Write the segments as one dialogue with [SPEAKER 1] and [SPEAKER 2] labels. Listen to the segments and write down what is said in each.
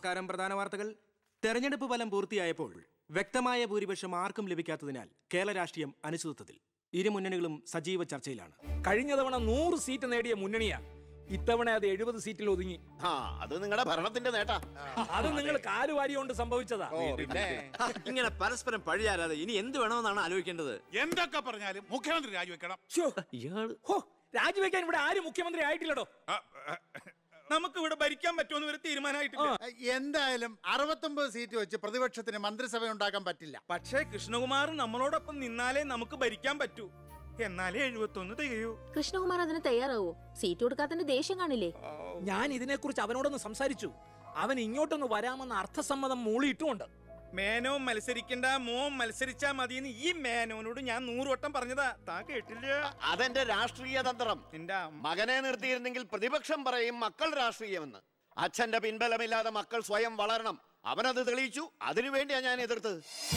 [SPEAKER 1] നമസ്കാരം പ്രധാന വാർത്തകൾ തെരഞ്ഞെടുപ്പ് ഫലം പൂർത്തിയായപ്പോൾ വ്യക്തമായ ഭൂരിപക്ഷം ആർക്കും ലഭിക്കാത്തതിനാൽ കേരള രാഷ്ട്രീയം അനിശ്ചിതത്വത്തിൽ ഇരു മുന്നണികളും സജീവ ചർച്ചയിലാണ്
[SPEAKER 2] കഴിഞ്ഞ തവണ നൂറ് സീറ്റ് നേടിയ മുന്നണിയാ ഇത്തവണ അത് എഴുപത് സീറ്റിൽ ഒതുങ്ങി
[SPEAKER 3] ആ അത് നിങ്ങളുടെ ഭരണത്തിന്റെ നേട്ടാ
[SPEAKER 2] അത് നിങ്ങൾ കാലുവാരി കൊണ്ട് സംഭവിച്ചതാ
[SPEAKER 4] ഇങ്ങനെ പരസ്പരം പഴിയാരാതെ ഇനി എന്ത് വേണമെന്നാണ് ആലോചിക്കേണ്ടത്
[SPEAKER 5] എന്തൊക്കെ പറഞ്ഞാലും മുഖ്യമന്ത്രി രാജിവെക്കണം
[SPEAKER 2] ശ്ശോ,
[SPEAKER 4] ഇയാള്
[SPEAKER 2] ഹോ, രാജിവെക്കാൻ ഇവിടെ ആരും മുഖ്യമന്ത്രി ആയിട്ടില്ലടോ
[SPEAKER 1] നമുക്ക് ഇവിടെ ഭരിക്കാൻ പറ്റുമെന്ന് ഒരു തീരുമാനമായിട്ടില്ല
[SPEAKER 6] എന്തായാലും അറുപത്തൊമ്പത് സീറ്റ് വെച്ച് പ്രതിപക്ഷത്തിന് മന്ത്രിസഭ ഉണ്ടാക്കാൻ പറ്റില്ല
[SPEAKER 1] പക്ഷേ കൃഷ്ണകുമാർ നമ്മളോടൊപ്പം നിന്നാലേ നമുക്ക് ഭരിക്കാൻ പറ്റൂ എന്നാലേ എഴുപത്തൊന്ന് തികയൂ
[SPEAKER 7] കൃഷ്ണകുമാർ അതിന് തയ്യാറാവോ സീറ്റ് കൊടുക്കാത്തതിന്റെ ദേഷ്യം കാണില്ലേ
[SPEAKER 2] ഞാൻ ഇതിനെക്കുറിച്ച് അവനോടൊന്ന് സംസാരിച്ചു അവൻ ഇങ്ങോട്ടൊന്ന് വരാമെന്ന് അർത്ഥസമ്മതം മൂളിയിട്ടുമുണ്ട്
[SPEAKER 1] മേനോ മത്സരിക്കണ്ട മോൻ മത്സരിച്ചാ മതിയെന്ന് ഈ മേനോനോട് ഞാൻ നൂറ് വട്ടം പറഞ്ഞതാ താ കേട്ടില്ല
[SPEAKER 3] അതെന്റെ രാഷ്ട്രീയ തന്ത്രം
[SPEAKER 1] നിന്റെ അമ്മ
[SPEAKER 3] മകനെ നിർത്തിയിരുന്നെങ്കിൽ പ്രതിപക്ഷം പറയും മക്കൾ രാഷ്ട്രീയമെന്ന് അച്ഛന്റെ പിൻബലമില്ലാതെ മക്കൾ സ്വയം വളരണം അവനത് തെളിയിച്ചു അതിനുവേണ്ടിയാ ഞാൻ എതിർത്തത്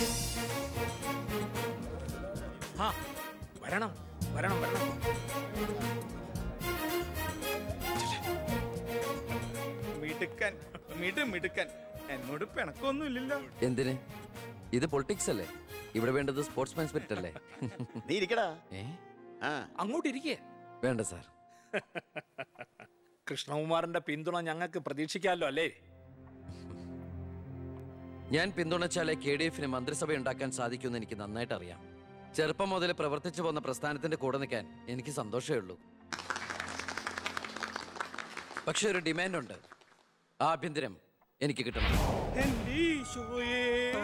[SPEAKER 2] ആ വരണം വരണം വരണം
[SPEAKER 1] മിടുക്കൻ മിടു മിടുക്കൻ എന്നോട് പിണക്കൊന്നും ഇല്ലല്ലോ
[SPEAKER 4] എന്തിന് ഇത് പൊളിറ്റിക്സ് അല്ലേ ഇവിടെ വേണ്ടത് സ്പോർട്സ്മാൻ സ്പിരിറ്റ് അല്ലേ
[SPEAKER 3] നീ ഇരിക്കടാ
[SPEAKER 4] ഏ
[SPEAKER 3] ആ
[SPEAKER 2] അങ്ങോട്ടിരിക്കേ
[SPEAKER 4] വേണ്ട സാർ
[SPEAKER 2] കൃഷ്ണകുമാറിന്റെ പിന്തുണ ഞങ്ങൾക്ക് പ്രതീക്ഷിക്കാമല്ലോ അല്ലേ
[SPEAKER 4] ഞാൻ പിന്തുണച്ചാലേ കെ ഡി എഫിന് മന്ത്രിസഭ ഉണ്ടാക്കാൻ സാധിക്കുമെന്ന് എനിക്ക് നന്നായിട്ട് അറിയാം ചെറുപ്പം മുതൽ പ്രവർത്തിച്ചു പോന്ന പ്രസ്ഥാനത്തിന്റെ കൂടെ നിൽക്കാൻ എനിക്ക് സന്തോഷമേ ഉള്ളൂ പക്ഷെ ഒരു ഡിമാൻഡ് ഉണ്ട് ആഭ്യന്തരം എനിക്ക് കിട്ടണം
[SPEAKER 1] എന്റെ ഈശോയേ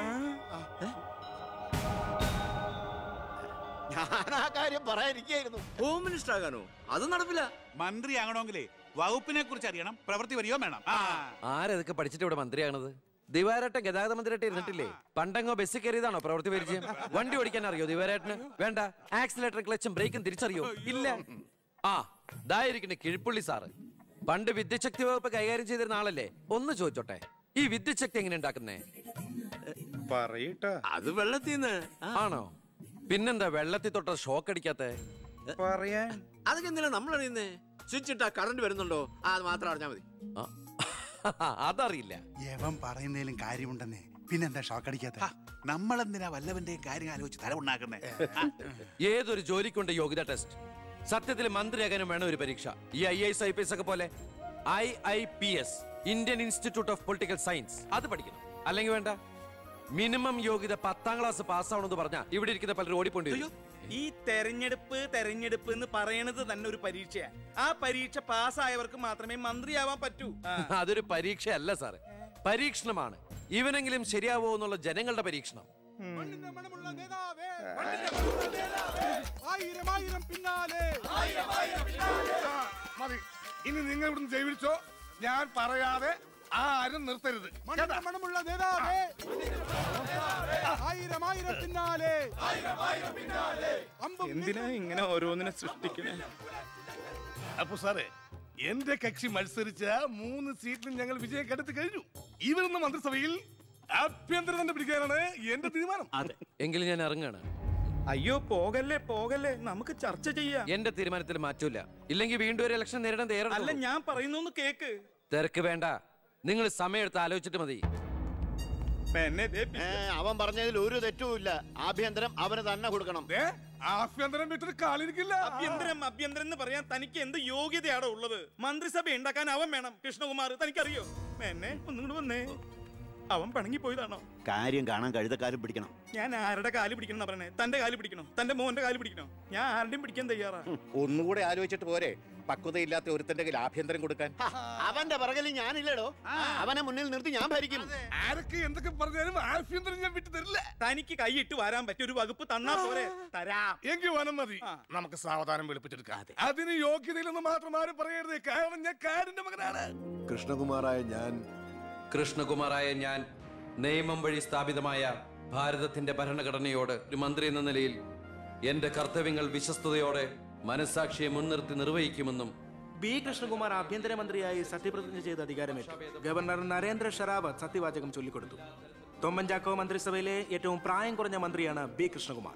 [SPEAKER 3] ഞാൻ ആ കാര്യം പറയാനിരിക്കായിരുന്നു
[SPEAKER 4] ഹോം മിനിസ്റ്റർ ആകാനോ അത് നടപ്പില്ല
[SPEAKER 5] മന്ത്രിയാകണമെങ്കിലേ വകുപ്പിനെ കുറിച്ച് അറിയണം പ്രവൃത്തി വരികയോ വേണം ആ
[SPEAKER 4] ആരതൊക്കെ പഠിച്ചിട്ട് ഇവിടെ മന്ത്രിയാണത് ദിവാരേട്ടൻ ഗതാഗത മന്ത്രിയായിട്ട് ഇരുന്നിട്ടില്ലേ പണ്ടങ്ങോ ബസ്സിൽ കയറിയതാണോ പ്രവൃത്തി പരിചയം വണ്ടി ഓടിക്കാൻ അറിയോ ദിവാരേട്ടന് വേണ്ട ആക്സിലേറ്റർ ക്ലച്ചും ബ്രേക്കും തിരിച്ചറിയോ ഇല്ല ആ ദായിരിക്കണ കിഴിപ്പുള്ളി സാറ് പണ്ട് വിദ്യശക്തി വകുപ്പ് കൈകാര്യം ചെയ്തിരുന്ന ആളല്ലേ ഒന്ന് ചോദിച്ചോട്ടെ ഈ വിദ്യശക്തി എങ്ങനെ ഉണ്ടാക്കുന്നേ
[SPEAKER 1] പറയട്ടാ
[SPEAKER 4] അത് വെള്ളത്തിൽ നിന്ന് ആണോ പിന്നെന്താ വെള്ളത്തിൽ തൊട്ട ഷോക്ക് അടിക്കാത്ത
[SPEAKER 1] പറയാൻ
[SPEAKER 4] അതൊക്കെ എന്തിനാ നമ്മൾ അറിയുന്നേ സ്വിച്ച് ഇട്ടാ കറണ്ട് വരുന്നുണ്ടോ ആ അത് മാത്രം അറിഞ്ഞാൽ മതി അതറിയില്ല
[SPEAKER 6] യവൻ പറയുന്നതിലും കാര്യമുണ്ടെന്നേ പിന്നെന്താ ഷോക്ക് അടിക്കാത്ത
[SPEAKER 5] നമ്മളെന്തിനാ വല്ലവന്റെയും കാര്യം ആലോചിച്ച് തല ഉണ്ടാക്കുന്നേ
[SPEAKER 4] ഏതൊരു ജോലിക്കുണ്ട് യോഗ്യത ടെസ്റ്റ് സത്യത്തിൽ മന്ത്രിയാകാനും വേണം ഒരു പരീക്ഷ ഈ I S I P S ഒക്കെ പോലെ I I P S Indian Institute of Political Science അത് പഠിക്കണം അല്ലെങ്കിൽ വേണ്ട മിനിമം യോഗ്യത പത്താം ക്ലാസ് പാസ്സാവണമെന്ന് പറഞ്ഞാൽ ഇവിടെ ഇരിക്കുന്ന പലരും ഓടിപ്പോണ്ടി വരും
[SPEAKER 1] ഈ തെരഞ്ഞെടുപ്പ് തെരഞ്ഞെടുപ്പ് എന്ന് പറയണത് തന്നെ ഒരു പരീക്ഷയാ ആ പരീക്ഷ പാസ്സായവർക്ക് മാത്രമേ മന്ത്രിയാവാൻ പറ്റൂ ആ.
[SPEAKER 4] അതൊരു പരീക്ഷയല്ല സാറ് പരീക്ഷണമാണ് ഇവനെങ്കിലും ശരിയാവോ എന്നുള്ള ജനങ്ങളുടെ പരീക്ഷണം
[SPEAKER 5] ആയിരം ആയിരം പിന്നാലെ മതി ഇനി നിങ്ങൾ ഇവിടുന്ന് ജൈവിച്ചോ ഞാൻ പറയാതെ ആരും നിർത്തരുത് മണമുള്ള നേതാവേ ആയിരം ആയിരം പിന്നാലെ
[SPEAKER 1] എന്തിനാ ഇങ്ങനെ ഓരോന്നിനെ സൃഷ്ടിക്കണേ
[SPEAKER 5] അപ്പൊ സാറേ എന്റെ കക്ഷി മത്സരിച്ച മൂന്ന് സീറ്റിലും ഞങ്ങൾ വിജയം കണ്ടെത്തി കഴിഞ്ഞു ഇവരുന്ന മന്ത്രിസഭയിൽ ആഭ്യന്തരം തന്നെ പിടിക്കാനാണ് എന്റെ തീരുമാനം
[SPEAKER 4] എങ്കിലും ഞാൻ ഇറങ്ങാണ്
[SPEAKER 1] അയ്യോ പോകല്ലേ പോകല്ലേ നമുക്ക് ചർച്ച ചെയ്യാം
[SPEAKER 4] എന്റെ തീരുമാനത്തിൽ മാറ്റൂല ഇല്ലെങ്കിൽ വീണ്ടും ഒരു ഇലക്ഷൻ നേരിടാൻ
[SPEAKER 1] അല്ല
[SPEAKER 4] തയ്യാറല്ല
[SPEAKER 1] ഞാൻ പറയുന്നൊന്ന് കേക്ക്
[SPEAKER 4] തിരക്ക് വേണ്ട നിങ്ങൾ സമയമെടുത്ത് ആലോചിച്ചിട്ട് മതി
[SPEAKER 1] എന്നെ ദേ പി-
[SPEAKER 3] ഏ, അവൻ പറഞ്ഞതിൽ ഒരു തെറ്റുമില്ല ആഭ്യന്തരം അവന് തന്നെ കൊടുക്കണം
[SPEAKER 5] ദേ, ആഭ്യന്തരം വിട്ടിട്ട് കാലിരിക്കില്ല
[SPEAKER 1] അഭ്യന്തരം അഭ്യന്തരം എന്ന് പറയാൻ തനിക്ക് എന്ത് യോഗ്യതയാണോ ഉള്ളത് മന്ത്രിസഭ ഉണ്ടാക്കാൻ അവൻ വേണം കൃഷ്ണകുമാർ തനിക്കറിയോ എന്നെ ഒന്നും വന്നേ അവൻ പിണങ്ങി പോയതാണോ
[SPEAKER 3] കാര്യം കാണാൻ കഴുതക്കാരും പിടിക്കണം
[SPEAKER 1] ഞാൻ ആരുടെ കാല് പിടിക്കണം പറഞ്ഞേ തന്റെ കാല് പിടിക്കണോ തന്റെ മോന്റെ കാല് പിടിക്കണോ ഞാൻ ആരുടെയും പിടിക്കാൻ തയ്യാറാ
[SPEAKER 8] ഒന്നുകൂടെ ആലോചിച്ചിട്ട് പോരെ പക്വതയില്ലാത്ത ഒരുത്തന്റെ കയ്യിൽ ആഭ്യന്തരം കൊടുക്കാൻ
[SPEAKER 3] ഹ, അവന്റെ പിറകിൽ ഞാനില്ലടോ അവനെ മുന്നിൽ നിർത്തി ഞാൻ ഭരിക്കും
[SPEAKER 5] ആരൊക്കെ എന്തൊക്കെ പറഞ്ഞാലും ആഭ്യന്തരം ഞാൻ വിട്ടു തരില്ല
[SPEAKER 1] തനിക്ക് കൈയിട്ട് വരാൻ പറ്റിയ ഒരു വകുപ്പ് തന്നാ പോരെ തരാം
[SPEAKER 5] എങ്കിൽ വനം മതി നമുക്ക് സാവധാനം വെളുപ്പിച്ചെടുക്കാം അതിന് യോഗ്യതയിലൊന്നും മാത്രം ആരും പറയരുത് കാരണം ഞാൻ കാടിന്റെ മകനാണ്
[SPEAKER 9] കൃഷ്ണകുമാറായ ഞാൻ
[SPEAKER 4] കൃഷ്ണകുമാറായ ഞാൻ നിയമം വഴി സ്ഥാപിതമായ ഭാരതത്തിന്റെ ഭരണഘടനയോട് ഒരു മന്ത്രി എന്ന നിലയിൽ എന്റെ കർത്തവ്യങ്ങൾ വിശ്വസ്തയോടെ മനസാക്ഷിയെ മുൻനിർത്തി നിർവഹിക്കുമെന്നും
[SPEAKER 1] ബി കൃഷ്ണകുമാർ ആഭ്യന്തരമന്ത്രിയായി സത്യപ്രതിജ്ഞ ചെയ്ത് അധികാരമേറ്റു ഗവർണർ നരേന്ദ്ര ഷെറാവത്ത് സത്യവാചകം ചൊല്ലിക്കൊടുത്തു തൊമ്മൻചാക്കോ മന്ത്രിസഭയിലെ ഏറ്റവും പ്രായം കുറഞ്ഞ മന്ത്രിയാണ് ബി കൃഷ്ണകുമാർ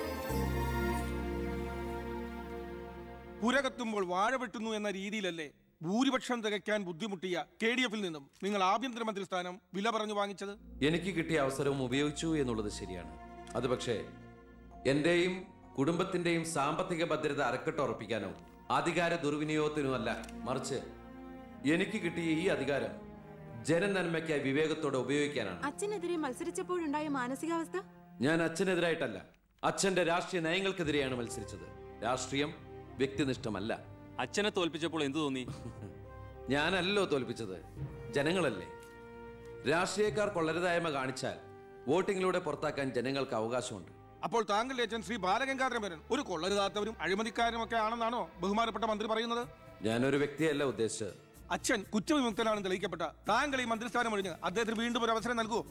[SPEAKER 10] പുര കത്തുമ്പോൾ വാഴ വെട്ടുന്നു എന്ന രീതിയിലല്ലേ ഭൂരിപക്ഷം തികയ്ക്കാൻ ബുദ്ധിമുട്ടിയ കെ ഡി എഫിൽ നിന്നും നിങ്ങൾ ആഭ്യന്തരമന്ത്രി സ്ഥാനം വില പറഞ്ഞു വാങ്ങിച്ചത്
[SPEAKER 4] എനിക്ക് കിട്ടിയ അവസരവും ഉപയോഗിച്ചു എന്നുള്ളത് ശരിയാണ് അത് പക്ഷേ എന്റെയും കുടുംബത്തിന്റെയും സാമ്പത്തിക ഭദ്രത അരക്കെട്ട് ഉറപ്പിക്കാനോ അധികാര ദുർവിനിയോഗത്തിനുമല്ല മറിച്ച് എനിക്ക് കിട്ടിയ ഈ അധികാരം ജനനന്മയ്ക്കായി വിവേകത്തോടെ ഉപയോഗിക്കാനാണ്
[SPEAKER 11] അച്ഛനെതിരെ മത്സരിച്ചപ്പോഴുണ്ടായ മാനസികാവസ്ഥ
[SPEAKER 4] ഞാൻ അച്ഛനെതിരായിട്ടല്ല അച്ഛന്റെ രാഷ്ട്രീയ നയങ്ങൾക്കെതിരെയാണ് മത്സരിച്ചത് രാഷ്ട്രീയം വ്യക്തിനിഷ്ഠമല്ല
[SPEAKER 12] അച്ഛനെ തോൽപ്പിച്ചപ്പോൾ എന്തു തോന്നി
[SPEAKER 4] ഞാനല്ലോ തോൽപ്പിച്ചത് ജനങ്ങളല്ലേ രാഷ്ട്രീയക്കാർ കൊള്ളരുതായ്മ കാണിച്ചാൽ വോട്ടിങ്ങിലൂടെ പുറത്താക്കാൻ ജനങ്ങൾക്ക് അവകാശമുണ്ട്
[SPEAKER 10] അപ്പോൾ താങ്കളുടെ അച്ഛൻ ശ്രീ ബാലഗംഗാധരമേനൻ ഒരു കൊള്ളരുതാത്തവരും അഴിമതിക്കാരും ഒക്കെ ആണെന്നാണോ ബഹുമാനപ്പെട്ട മന്ത്രി പറയുന്നത്
[SPEAKER 4] ഞാനൊരു വ്യക്തിയല്ല ഉദ്ദേശിച്ചത്
[SPEAKER 10] അച്ഛൻ കുറ്റവിമുക്തനാണെന്ന് തെളിയിക്കപ്പെട്ട താങ്കൾ ഈ മന്ത്രിസ്ഥാനം ഒഴിഞ്ഞ് അദ്ദേഹത്തിന് വീണ്ടും ഒരു അവസരം നൽകുമോ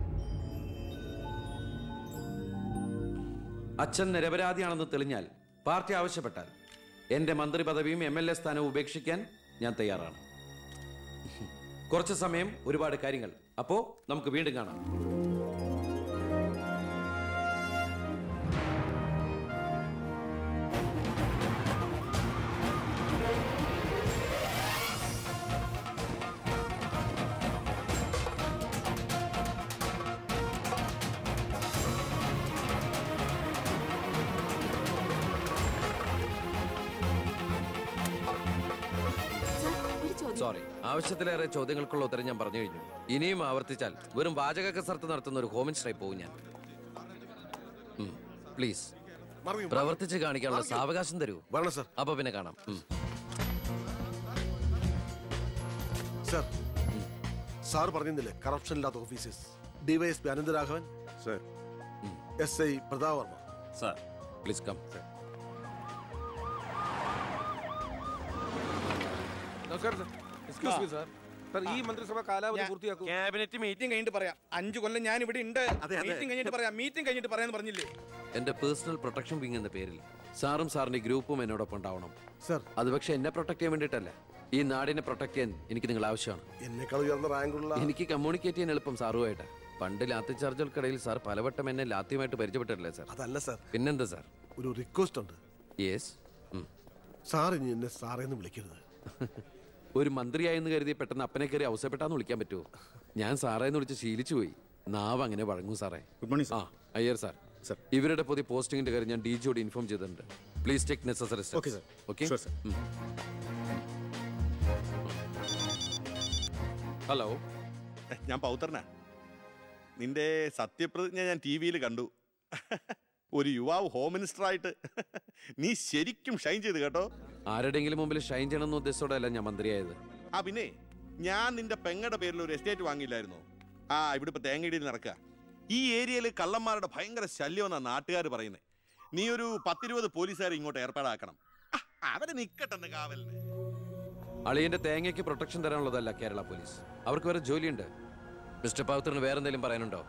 [SPEAKER 4] അച്ഛൻ നിരപരാധിയാണെന്ന് തെളിഞ്ഞാൽ പാർട്ടി ആവശ്യപ്പെട്ടാൽ എന്റെ മന്ത്രി പദവിയും എം എൽ എ സ്ഥാനവും ഉപേക്ഷിക്കാൻ ഞാൻ തയ്യാറാണ് കുറച്ച് സമയം ഒരുപാട് കാര്യങ്ങൾ അപ്പോ നമുക്ക് വീണ്ടും കാണാം
[SPEAKER 11] ഒരു ചോദ്യം
[SPEAKER 4] സോറി ആവശ്യത്തിലേറെ ചോദ്യങ്ങൾക്കുള്ള ഉത്തരം ഞാൻ പറഞ്ഞു കഴിഞ്ഞു ഇനിയും ആവർത്തിച്ചാൽ വെറും വാചക കസർത്ത് നടത്തുന്ന ഒരു ഹോമിൻസ്റ്റായി പോകും ഞാൻ പ്ലീസ് പ്രവർത്തിച്ച് കാണിക്കാനുള്ള സാവകാശം തരൂ
[SPEAKER 9] വരണം സർ
[SPEAKER 4] അപ്പൊ പിന്നെ കാണാം ഉം.
[SPEAKER 9] സർ സാർ പറഞ്ഞില്ലേ കറപ്ഷൻ ഇല്ലാത്ത officers DYSP Anantharaghavan sir S I Prathap Varma
[SPEAKER 12] sir
[SPEAKER 4] please come
[SPEAKER 10] നമസ്കാരം sir excuse me sir sir ഈ മന്ത്രിസഭ കാലാവധി പൂർത്തിയാക്കൂ
[SPEAKER 13] ക്യാബിനറ്റ് മീറ്റിംഗ് കഴിഞ്ഞിട്ട് പറയാം അഞ്ചു കൊല്ലം ഞാൻ ഇവിടെ ഉണ്ട് മീറ്റിംഗ് കഴിഞ്ഞിട്ട് പറയാം മീറ്റിംഗ് കഴിഞ്ഞിട്ട് പറയാന്ന് പറഞ്ഞില്ലേ
[SPEAKER 4] എന്റെ പേഴ്സണൽ പ്രൊട്ടക്ഷൻ വിങ് എന്ന പേരിൽ സാറും സാറിന്റെ ഗ്രൂപ്പും എന്നോടൊപ്പം ഉണ്ടാവണം
[SPEAKER 9] സർ
[SPEAKER 4] അത് പക്ഷെ എന്നെ പ്രൊട്ടക്ട് ചെയ്യാൻ വേണ്ടിയിട്ടല്ല ഈ നാടിനെ പ്രൊട്ടക്ട് ചെയ്യാൻ എനിക്ക് നിങ്ങൾ ആവശ്യമാണ്
[SPEAKER 9] എന്നെക്കാൾ ഉയർന്ന റാങ്കുള്ള
[SPEAKER 4] എനിക്ക് കമ്മ്യൂണിക്കേറ്റ് ചെയ്യാൻ എളുപ്പം സാറുമായിട്ട് പണ്ട് ലാത്തി ചാർജുകൾക്കിടയിൽ സാർ പലവട്ടം എന്നെ ലാത്തിയുമായിട്ട് പരിചയപ്പെട്ടിട്ടില്ലേ സാർ
[SPEAKER 9] അതല്ല സർ
[SPEAKER 4] പിന്നെന്താ സാർ
[SPEAKER 9] ഒരു റിക്വസ്റ്റ് ഉണ്ട്
[SPEAKER 4] യെസ്
[SPEAKER 9] സാർ ഇനി എന്നെ സാറേന്ന് വിളിക്കരുത്
[SPEAKER 4] ഒരു മന്ത്രിയായെന്ന് കരുതി പെട്ടെന്ന് അപ്പനെ കയറി അവസരപ്പെട്ടാന്ന് വിളിക്കാൻ പറ്റുമോ ഞാൻ സാറേന്ന് വിളിച്ച് ശീലിച്ചു പോയി നാവ് അങ്ങനെ വഴങ്ങും സാറേ
[SPEAKER 8] ഗുഡ് മോർണിംഗ്
[SPEAKER 4] ആ അയ്യർ സാർ ഇവരുടെ പുതിയ പോസ്റ്റിംഗിന്റെ കാര്യം ഞാൻ ഡി ജിയോട് ഇൻഫോം ചെയ്തിട്ടുണ്ട് please take necessary
[SPEAKER 8] Okay, sir.
[SPEAKER 4] Okay
[SPEAKER 8] Sure, sir.
[SPEAKER 4] Hello
[SPEAKER 3] ഞാൻ പൗത്രനാ നിന്റെ സത്യപ്രതിജ്ഞ ഞാൻ ടി വിയിൽ കണ്ടു ഒരു യുവാവ് ഹോം മിനിസ്റ്റർ ആയിട്ട് നീ ശരിക്കും ഷൈൻ ചെയ്ത് കേട്ടോ
[SPEAKER 4] ആരുടെയെങ്കിലും മുമ്പിൽ ഷൈൻ ചെയ്യണമെന്ന ഉദ്ദേശത്തോടെയല്ല ഞാൻ മന്ത്രിയായത്
[SPEAKER 3] ആ പിന്നെ ഞാൻ നിന്റെ പെങ്ങടെ പേരിൽ ഒരു എസ്റ്റേറ്റ് വാങ്ങിയില്ലായിരുന്നോ ആ ഇവിടെ ഇപ്പൊ തേങ്ങയിടിയിൽ നടക്കുക ഈ ഏരിയയിൽ കള്ളന്മാരുടെ ഭയങ്കര ശല്യമെന്നാ നാട്ടുകാർ പറയുന്നത് നീ ഒരു പത്തിരുപത് പോലീസുകാരെ ഇങ്ങോട്ട് ഏർപ്പാടാക്കണം ആ, അവര് നിക്കട്ടെന്ന് കാവലിന്
[SPEAKER 4] അളിയന്റെ തേങ്ങയ്ക്ക് പ്രൊട്ടക്ഷൻ തരാനുള്ളതല്ല കേരള പോലീസ് അവർക്ക് വേറെ ജോലിയുണ്ട് മിസ്റ്റർ പവിത്രന് വേറെ എന്തെങ്കിലും പറയാനുണ്ടോ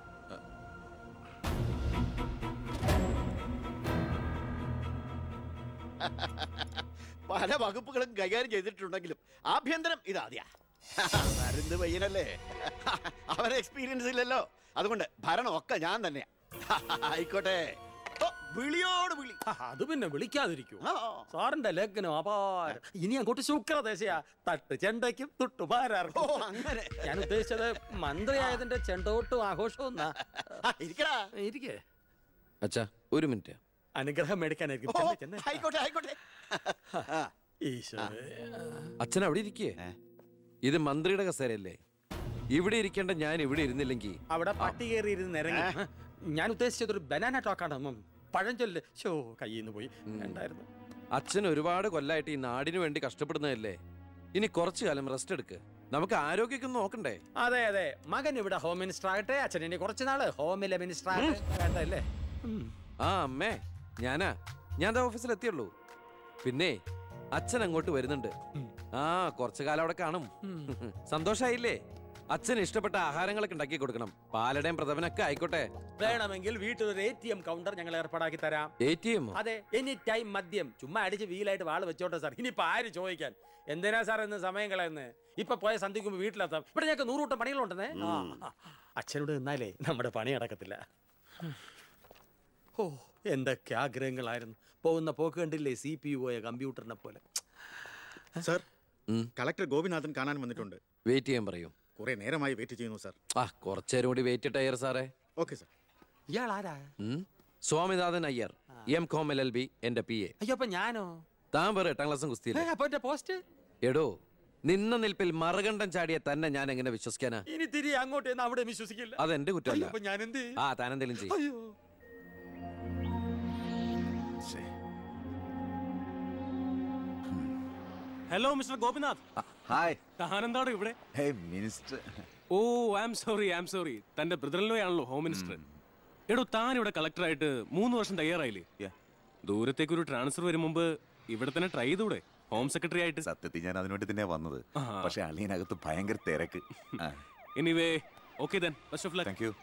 [SPEAKER 3] പല വകുപ്പുകളും കൈകാര്യം ചെയ്തിട്ടുണ്ടെങ്കിലും ആഭ്യന്തരം ഇതാദ്യ മരുന്ന് പയ്യനല്ലേ അവന് എക്സ്പീരിയൻസ് ഇല്ലല്ലോ അതുകൊണ്ട് ഭരണമൊക്കെ ഞാൻ തന്നെയാ ആയിക്കോട്ടെ ഓ, വിളിയോട് വിളി
[SPEAKER 2] അത് പിന്നെ വിളിക്കാതിരിക്കൂ സാറിന്റെ ലഗ്നം അപാരം ഇനി അങ്ങോട്ട് ശുക്രദേശയാ തട്ട് ചെണ്ടയ്ക്കും തുട്ടു പാരാർക്കും
[SPEAKER 3] അങ്ങനെ
[SPEAKER 2] ഞാൻ ഉദ്ദേശിച്ചത് മന്ത്രിയായതിന്റെ ചെണ്ടോട്ടും ആഘോഷവും എന്നാ.
[SPEAKER 3] ഇരിക്കടാ
[SPEAKER 2] ഇരിക്കേ
[SPEAKER 4] അച്ഛാ ഒരു മിനിറ്റ്
[SPEAKER 2] അനുഗ്രഹം മേടിക്കാനായിരിക്കും
[SPEAKER 3] ഓ,
[SPEAKER 2] ചെന്നേ, ചെന്നേ.
[SPEAKER 3] ആയിക്കോട്ടെ ആയിക്കോട്ടെ
[SPEAKER 2] ഈശോയെ.
[SPEAKER 4] അച്ഛൻ അവിടെ ഇരിക്കേ ഇത് മന്ത്രിയുടെ കസേരയല്ലേ ഇവിടെ ഇരിക്കേണ്ട ഞാൻ ഇവിടെ ഇരുന്നില്ലെങ്കിൽ
[SPEAKER 2] അവിടെ പട്ടി കയറി ഇരുന്ന് ഇറങ്ങി ഞാൻ ഉദ്ദേശിച്ചത് ഒരു ബനാന ടോക്കാണ് ഉം. പഴഞ്ചൊല്ല് ഷോ കയ്യിൽ നിന്ന് പോയി ഉണ്ടായിരുന്നു
[SPEAKER 4] അച്ഛൻ ഒരുപാട് കൊല്ലായിട്ട് ഈ നാടിനു വേണ്ടി കഷ്ടപ്പെടുന്നതല്ലേ ഇനി കുറച്ചു കാലം റെസ്റ്റ് എടുക്ക് നമുക്ക് ആരോഗ്യമൊക്കെ ഒന്ന് നോക്കണ്ടേ
[SPEAKER 2] അതെ അതെ മകൻ ഇവിടെ ഹോം മിനിസ്റ്റർ ആകട്ടെ അച്ഛൻ ഇനി കുറച്ച് നാള് ഹോമിലെ മിനിസ്റ്റർ ആകട്ടെ വേണ്ടല്ലേ ഉം.
[SPEAKER 4] ആ അമ്മേ ഞാനാ ഞാൻ ദാ ഓഫീസിൽ എത്തിയുള്ളൂ പിന്നെ അച്ഛൻ അങ്ങോട്ട് വരുന്നുണ്ട് ആ കുറച്ചു കാലം അവിടെ കാണും സന്തോഷായില്ലേ അച്ഛൻ ഇഷ്ടപ്പെട്ട ആഹാരങ്ങളൊക്കെ ഉണ്ടാക്കി കൊടുക്കണം പാലടയും പ്രഥമനൊക്കെ ആയിക്കോട്ടെ
[SPEAKER 2] വേണമെങ്കിൽ വീട്ടിൽ ഒരു എ ടി എം കൗണ്ടർ ഞങ്ങൾ ഏർപ്പാടാക്കി തരാം
[SPEAKER 4] എ ടി എം
[SPEAKER 2] അതെ എനി ടൈം മദ്യം ചുമ്മാ അടിച്ച് വീലായിട്ട് വാള് വെച്ചോട്ടെ സാർ ഇനിയിപ്പോ ആര് ചോദിക്കാൻ എന്തിനാ സാർ ഇന്ന് സമയം കളയുന്നത് ഇപ്പൊ പോയ സന്ധിക്കുമ്പോ വീട്ടിലെത്താം ഇവിടെ ഞങ്ങൾക്ക് നൂറുകൂട്ടം പണികളുണ്ടെന്നേ ആ, ആ. അച്ഛനോട് നിന്നാലേ നമ്മുടെ പണി നടക്കത്തില്ല ഓ എന്തൊക്കെ ആഗ്രഹങ്ങളായിരുന്നു പോകുന്ന പോക്ക് കണ്ടില്ലേ സി പി യു പോയ കമ്പ്യൂട്ടറിനെ പോലെ
[SPEAKER 8] സർ കളക്ടർ ഗോപിനാഥൻ കാണാൻ വന്നിട്ടുണ്ട്
[SPEAKER 4] വെയിറ്റ് ചെയ്യാൻ പറയൂ
[SPEAKER 8] കുറെ നേരമായി വെയിറ്റ് ചെയ്യുന്നു സാർ
[SPEAKER 4] ആ കുറച്ചേരം കൂടി വെയിറ്റ് ടയർ സാറേ
[SPEAKER 8] ഓക്കെ സാർ
[SPEAKER 2] ഇയാൾ ആരാ
[SPEAKER 4] ഉം. Swaminathan Iyer M com L L B എന്റെ പി എ
[SPEAKER 2] അയ്യോ അപ്പൊ ഞാനോ
[SPEAKER 4] താൻ പറ എട്ടാം ക്ലാസ്സും കുസ്തിയില്ല
[SPEAKER 2] ഏ, അപ്പൊ എന്റെ പോസ്റ്റ്
[SPEAKER 4] എടോ നിന്ന നിൽപ്പിൽ മറുകണ്ഠം ചാടിയ തന്നെ ഞാൻ എങ്ങനെ വിശ്വസിക്കാനാ
[SPEAKER 2] ഇനി തിരി അങ്ങോട്ട് എന്ന് അവിടെ വിശ്വസിക്കില്ല
[SPEAKER 4] അതെന്റെ കുറ്റമല്ല
[SPEAKER 2] അയ്യോ, അപ്പൊ ഞാൻ എന്ത് ചെയ്യും?
[SPEAKER 4] ആ താൻ എന്തെങ്കിലും ചെയ്യും
[SPEAKER 2] അയ്യോ
[SPEAKER 12] ഹലോ മിസ്റ്റർ ഗോപിനാഥ്
[SPEAKER 14] ഹായ്
[SPEAKER 12] താനെന്താണ് ഇവിടെ
[SPEAKER 14] hey minister
[SPEAKER 12] oh I am sorry I am sorry തന്റെ ബ്രദറിലോ ആണല്ലോ ഹോം മിനിസ്റ്റർ എടോ താൻ ഇവിടെ കളക്ടറായിട്ട് മൂന്ന് വർഷം തയ്യാറായില്ലേ ദൂരത്തേക്ക് ഒരു ട്രാൻസ്ഫർ വരും മുമ്പ് ഇവിടെ തന്നെ ട്രൈ ചെയ്തൂടെ ഹോം സെക്രട്ടറി ആയിട്ട്
[SPEAKER 14] സത്യത്തിൽ ഞാൻ അതിനുവേണ്ടി തന്നെ വന്നത്
[SPEAKER 12] ആ.
[SPEAKER 14] പക്ഷെ അളിയനകത്ത് ഭയങ്കര തിരക്ക്
[SPEAKER 12] anyway okay then best of luck
[SPEAKER 14] thank you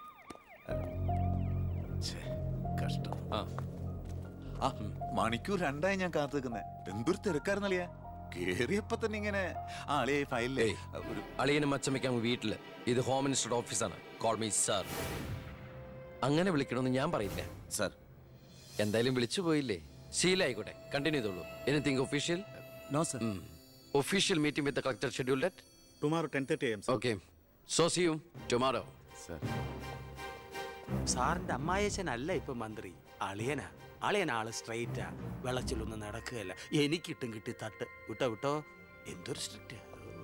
[SPEAKER 14] കഷ്ടം ആ മണിക്കൂർ രണ്ടായി ഞാൻ കാത്തു നിൽക്കുന്നത് എന്തൊരു തിരക്കായിരുന്നളിയാ കേറിയപ്പോ തന്നെ ഇങ്ങനെ ആ അളിയെ ഫയലിലേ ഒരു
[SPEAKER 4] അളിയനും അച്ചമ്മയ്ക്കും വീട്ടില് ഇത് ഹോം മിനിസ്റ്ററുടെ ഓഫീസാണ് കോൾ മീ സാർ അങ്ങനെ വിളിക്കണമെന്ന് ഞാൻ പറയില്ല
[SPEAKER 14] സാർ
[SPEAKER 4] എന്തായാലും വിളിച്ചു പോയില്ലേ ശീലായിക്കോട്ടെ കണ്ടിന്യൂ ചെയ്തോളൂ anything official
[SPEAKER 8] no sir
[SPEAKER 4] official meeting with collector schedule at
[SPEAKER 8] tomorrow ten thirty AM
[SPEAKER 4] okay so see you tomorrow
[SPEAKER 14] sir
[SPEAKER 2] സാറിന്റെ അമ്മായച്ചനല്ല ഇപ്പൊ മന്ത്രി അളിയനാ അളിയൻ ആള് സ്ട്രൈറ്റാ വെള്ളച്ചിലൊന്നും നടക്കുകയല്ല എനിക്കിട്ടും കിട്ടി തട്ട് വിട്ടോ വിട്ടോ എന്തൊരു സ്ട്രിക്റ്റ്